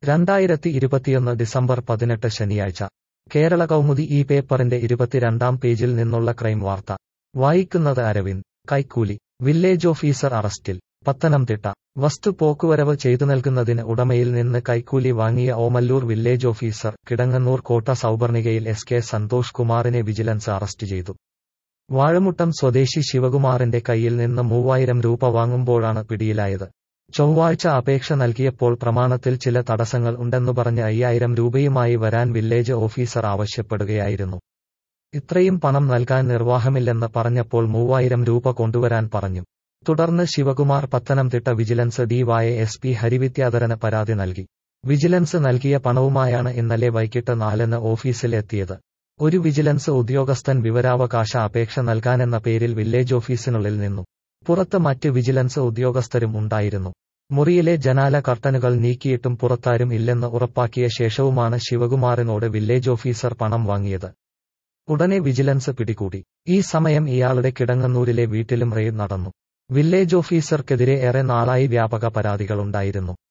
രണ്ടായിരത്തി ഇരുപത്തിയൊന്ന് ഡിസംബർ പതിനെട്ട് ശനിയാഴ്ച കേരള കൗമുദി ഈ പേപ്പറിന്റെ ഇരുപത്തിരണ്ടാം പേജിൽ നിന്നുള്ള ക്രൈം വാർത്ത വായിക്കുന്നത് അരവിന്ദ് കൈക്കൂലി വില്ലേജ് ഓഫീസർ അറസ്റ്റിൽ പത്തനംതിട്ട വസ്തു പോക്കുവരവ് ചെയ്തു നൽകുന്നതിന് ഉടമയിൽ നിന്ന് കൈക്കൂലി വാങ്ങിയ ഓമല്ലൂർ വില്ലേജ് ഓഫീസർ കിടങ്ങന്നൂർ കോട്ട സൗപർണികയിൽ എസ് കെ സന്തോഷ് കുമാറിനെ വിജിലൻസ് അറസ്റ്റ് ചെയ്തു വാഴമുട്ടം സ്വദേശി ശിവകുമാറിന്റെ കയ്യിൽ നിന്ന് മൂവായിരം രൂപ വാങ്ങുമ്പോഴാണ് പിടിയിലായത് ചൊവ്വാഴ്ച അപേക്ഷ നൽകിയപ്പോൾ പ്രമാണത്തിൽ ചില തടസ്സങ്ങൾ ഉണ്ടെന്നു പറഞ്ഞ് അയ്യായിരം രൂപയുമായി വരാൻ വില്ലേജ് ഓഫീസർ ആവശ്യപ്പെടുകയായിരുന്നു ഇത്രയും പണം നൽകാൻ നിർവാഹമില്ലെന്ന് പറഞ്ഞപ്പോൾ മൂവായിരം രൂപ കൊണ്ടുവരാൻ പറഞ്ഞു തുടർന്ന് Sivakumar Pathanamthitta vigilance DY S P ഹരിവിദ്യാധരന് പരാതി നൽകി വിജിലൻസ് നൽകിയ പണവുമായാണ് ഇന്നലെ വൈകിട്ട് നാലിന് ഓഫീസിൽ എത്തിയത് ഒരു വിജിലൻസ് ഉദ്യോഗസ്ഥൻ വിവരാവകാശ അപേക്ഷ നൽകാനെന്ന പേരിൽ വില്ലേജ് ഓഫീസിനുള്ളിൽ നിന്നു പുറത്ത് മറ്റ് വിജിലൻസ് ഉദ്യോഗസ്ഥരും ഉണ്ടായിരുന്നു മുറിയിലെ ജനാല കർട്ടനുകൾ നീക്കിയിട്ടും പുറത്താരും ഇല്ലെന്ന് ഉറപ്പാക്കിയ ശേഷവുമാണ് ശിവകുമാറിനോട് വില്ലേജ് ഓഫീസർ പണം വാങ്ങിയത് ഉടനെ വിജിലൻസ് പിടികൂടി ഈ സമയം ഇയാളുടെ കിടങ്ങന്നൂരിലെ വീട്ടിലും റെയ്ഡ് നടന്നു വില്ലേജ് ഓഫീസർക്കെതിരെ ഏറെ നാളായി വ്യാപക പരാതികളുണ്ടായിരുന്നു